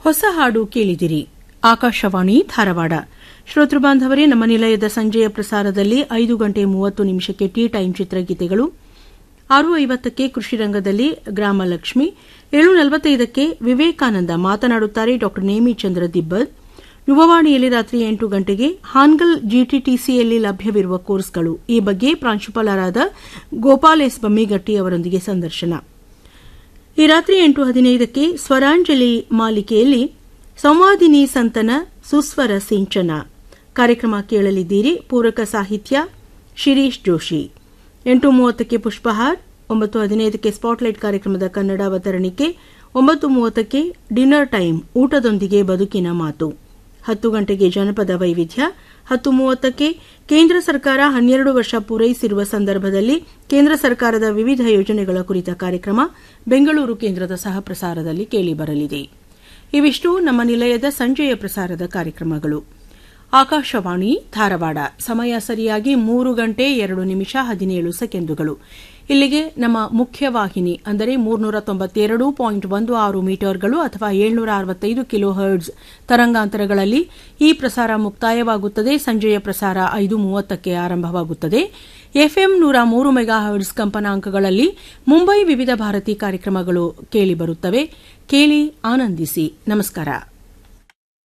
ಹೊಸ ಹಾಡು ಕೇಳಿದಿರಿ ಆಕಾಶವಾಣಿ ಧಾರವಾಡ ಶ್ರೋತೃ ಬಾಂಧವರೇ ನಮ್ಮ ನಿಲಯದ ಸಂಜೆಯ ಪ್ರಸಾರದಲ್ಲಿ ಐದು ಗಂಟೆ ಮೂವತ್ತು ನಿಮಿಷಕ್ಕೆ ಟೀ ಟೈಮ್ ಚಿತ್ರಗೀತೆಗಳು ಆರು ಐವತ್ತಕ್ಕೆ ಕೃಷಿ ರಂಗದಲ್ಲಿ ಗ್ರಾಮಲಕ್ಷ್ಮಿ ಏಳು ನಲವತ್ತೈದಕ್ಕೆ ವಿವೇಕಾನಂದ ಮಾತನಾಡುತ್ತಾರೆ ಡಾ ನೇಮಿಚಂದ್ರ ದಿಬ್ಬದ್ ಯುವವಾಣಿಯಲ್ಲಿ ರಾತ್ರಿ ಎಂಟು ಗಂಟೆಗೆ ಹಾನ್ಗಲ್ ಜಿಟಿಟಿಸಿಯಲ್ಲಿ ಲಭ್ಯವಿರುವ ಕೋರ್ಸ್ಗಳು ಈ ಬಗ್ಗೆ ಪ್ರಾಂಶುಪಾಲರಾದ ಗೋಪಾಲ್ ಎಸ್ ಬಮ್ಮಿಗಟ್ಟಿ ಅವರೊಂದಿಗೆ ಸಂದರ್ಶನ ಈ ರಾತ್ರಿ ಎಂಟು ಹದಿನೈದಕ್ಕೆ ಸ್ವರಾಂಜಲಿ ಮಾಲಿಕೆಯಲ್ಲಿ ಸಂವಾದಿನಿ ಸಂತನ ಸುಸ್ವರ ಸಿಂಚನ ಕಾರ್ಯಕ್ರಮ ಕೇಳಲಿದ್ದೀರಿ ಪೂರಕ ಸಾಹಿತ್ಯ ಶಿರೀಶ್ ಜೋಶಿ ಎಂಟು ಮೂವತ್ತಕ್ಕೆ ಪುಷ್ಪಹಾರ್ ಒಂಬತ್ತು ಹದಿನೈದಕ್ಕೆ ಸ್ಪಾಟ್ಲೈಟ್ ಕಾರ್ಯಕ್ರಮದ ಕನ್ನಡ ಅವತರಣಿಕೆ ಒಂಬತ್ತು ಮೂವತ್ತಕ್ಕೆ ಡಿನ್ನರ್ ಟೈಮ್ ಊಟದೊಂದಿಗೆ ಬದುಕಿನ ಮಾತು ಹತ್ತು ಗಂಟೆಗೆ ಜನಪದ ವೈವಿಧ್ಯ ಹತ್ತು ಮೂವತ್ತಕ್ಕೆ ಕೇಂದ್ರ ಸರ್ಕಾರ ಹನ್ನೆರಡು ವರ್ಷ ಪೂರೈಸಿರುವ ಸಂದರ್ಭದಲ್ಲಿ ಕೇಂದ್ರ ಸರ್ಕಾರದ ವಿವಿಧ ಯೋಜನೆಗಳ ಕುರಿತ ಕಾರ್ಯಕ್ರಮ ಬೆಂಗಳೂರು ಕೇಂದ್ರದ ಸಹ ಪ್ರಸಾರದಲ್ಲಿ ಕೇಳಿಬರಲಿದೆ ಇವಿಷ್ಟು ನಮ್ಮ ನಿಲಯದ ಸಂಜೆಯ ಪ್ರಸಾರದ ಕಾರ್ಯಕ್ರಮಗಳು ಆಕಾಶವಾಣಿ ಧಾರವಾಡ ಸಮಯ ಸರಿಯಾಗಿ ಮೂರು ಗಂಟೆ ಎರಡು ನಿಮಿಷ ಹದಿನೇಳು ಸೆಕೆಂಡುಗಳು ಇಲ್ಲಿಗೆ ನಮ್ಮ ಮುಖ್ಯವಾಹಿನಿ ಅಂದರೆ ಮೂರ್ನೂರ ತೊಂಬತ್ತೆರಡು ಪಾಯಿಂಟ್ ಒಂದು ಆರು ಮೀಟರ್ಗಳು ಅಥವಾ ಏಳ್ನೂರ ಅರವತ್ತೈದು ಕಿಲೋ ಹರ್ಡ್ಸ್ ತರಂಗಾಂತರಗಳಲ್ಲಿ ಈ ಪ್ರಸಾರ ಮುಕ್ತಾಯವಾಗುತ್ತದೆ ಸಂಜೆಯ ಪ್ರಸಾರ ಐದು ಮೂವತ್ತಕ್ಕೆ ಆರಂಭವಾಗುತ್ತದೆ ಎಫ್ಎಂ ನೂರ ಮೂರು ಮೆಗಾ ಹರ್ಡ್ಸ್ ಕಂಪನಾಂಕಗಳಲ್ಲಿ ಮುಂಬೈ ವಿವಿಧ ಭಾರತಿ ಕಾರ್ಯಕ್ರಮಗಳು ಕೇಳಿಬರುತ್ತವೆ ಕೇಳಿ ಆನಂದಿಸಿ ನಮಸ್ಕಾರ